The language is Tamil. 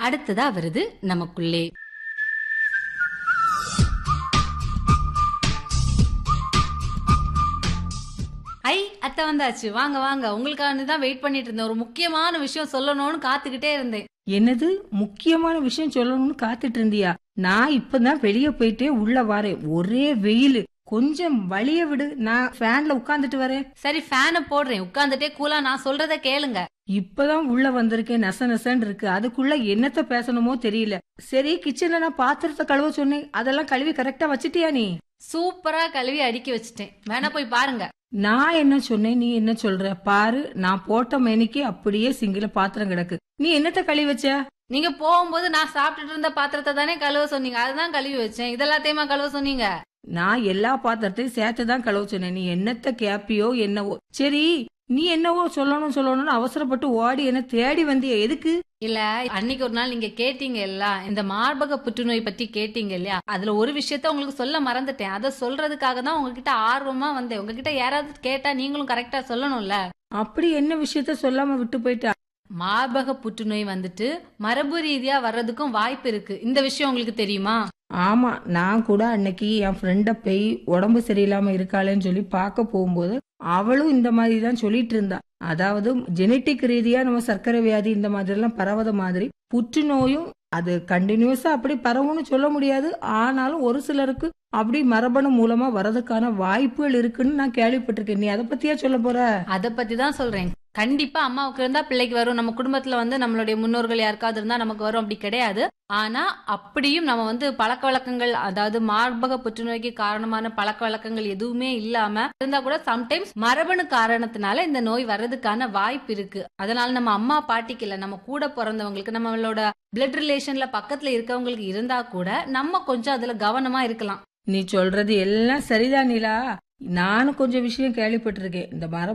அடுத்ததா வருது நமக்குள்ளே ஐ அத்தை வந்தாச்சு வாங்க வாங்க உங்களுக்காக தான் வெயிட் பண்ணிட்டு இருந்தேன் ஒரு முக்கியமான விஷயம் சொல்லணும்னு காத்துக்கிட்டே இருந்தேன் என்னது முக்கியமான விஷயம் சொல்லணும்னு காத்துட்டு இருந்தியா நான் இப்பதான் வெளிய போயிட்டே உள்ள வரேன் ஒரே வெயில் கொஞ்சம் வழிய விடு நான் ஃபேன்ல உட்கார்ந்துட்டு வரேன் சரி ஃபேனை போடுறேன் உட்கார்ந்துட்டே கூலா நான் சொல்றத கேளுங்க இப்பதான் உள்ள வந்திருக்கேன் நச நசன்னு இருக்கு அதுக்குள்ள என்னத்த பேசணுமோ தெரியல சரி கிச்சன்ல நான் பாத்திரத்தை கழுவ சொன்னேன் அதெல்லாம் கழுவி கரெக்டா வச்சிட்டியா நீ சூப்பரா கழுவி அடுக்கி வச்சுட்டேன் வேணா போய் பாருங்க நான் என்ன சொன்னேன் நீ என்ன சொல்ற பாரு நான் போட்ட மேனிக்கு அப்படியே சிங்கில பாத்திரம் கிடக்கு நீ என்னத்த கழுவி வச்ச நீங்க போகும்போது நான் சாப்பிட்டுட்டு இருந்த பாத்திரத்தை தானே கழுவ சொன்னீங்க அதுதான் கழுவி வச்சேன் இதெல்லாத்தையுமா கழுவ சொன்னீங்க நான் எல்லா பாத்திரத்தையும் சேர்த்து தான் கழுவ சொன்னேன் நீ என்னத்த கேப்பியோ என்னவோ சரி நீ என்னவோ சொல்லணும் சொல்லணும்னு அவசரப்பட்டு ஓடி என்ன தேடி வந்திய எதுக்கு இல்ல அன்னைக்கு ஒரு நாள் நீங்க கேட்டீங்க இல்ல இந்த மார்பக புற்றுநோய் பத்தி கேட்டீங்க இல்லையா அதுல ஒரு விஷயத்த உங்களுக்கு சொல்ல மறந்துட்டேன் அதை சொல்றதுக்காக தான் உங்ககிட்ட ஆர்வமா வந்தேன் உங்ககிட்ட யாராவது கேட்டா நீங்களும் கரெக்டா சொல்லணும்ல அப்படி என்ன விஷயத்த சொல்லாம விட்டு போயிட்டா மார்பக புற்றுநோய் வந்துட்டு மரபு ரீதியா வர்றதுக்கும் வாய்ப்பு இருக்கு இந்த விஷயம் உங்களுக்கு தெரியுமா ஆமா நான் கூட அன்னைக்கு என் ஃப்ரெண்ட போய் உடம்பு சரியில்லாம இருக்காளேன்னு சொல்லி பார்க்க போகும்போது அவளும் இந்த மாதிரி தான் சொல்லிட்டு இருந்தா அதாவது ஜெனட்டிக் ரீதியா நம்ம சர்க்கரை வியாதி இந்த மாதிரி எல்லாம் பரவத மாதிரி புற்றுநோயும் அது கண்டினியூஸா அப்படி பரவும்னு சொல்ல முடியாது ஆனாலும் ஒரு சிலருக்கு அப்படி மரபணு மூலமா வரதுக்கான வாய்ப்புகள் இருக்குன்னு நான் கேள்விப்பட்டிருக்கேன் நீ அதை பத்தியா சொல்ல போற அத பத்தி தான் சொல்றேன் கண்டிப்பா அம்மாவுக்கு இருந்தா பிள்ளைக்கு வரும் நம்ம குடும்பத்துல வந்து நம்மளுடைய முன்னோர்கள் யாருக்காவது இருந்தா நமக்கு வரும் அப்படி கிடையாது ஆனா அப்படியும் நம்ம வந்து பழக்க வழக்கங்கள் அதாவது மார்பக புற்றுநோய்க்கு காரணமான பழக்க வழக்கங்கள் எதுவுமே இல்லாம இருந்தா கூட சம்டைம்ஸ் மரபணு காரணத்தினால இந்த நோய் வர்றதுக்கான வாய்ப்பு இருக்கு அதனால நம்ம அம்மா பாட்டிக்கு இல்ல நம்ம கூட பிறந்தவங்களுக்கு நம்மளோட பிளட் ரிலேஷன்ல பக்கத்துல இருக்கவங்களுக்கு இருந்தா கூட நம்ம கொஞ்சம் அதுல கவனமா இருக்கலாம் நீ சொல்றது எல்லாம் சரிதான் நிலா நானும் கொஞ்சம் விஷயம் கேள்விப்பட்டிருக்கேன் இந்த மரபு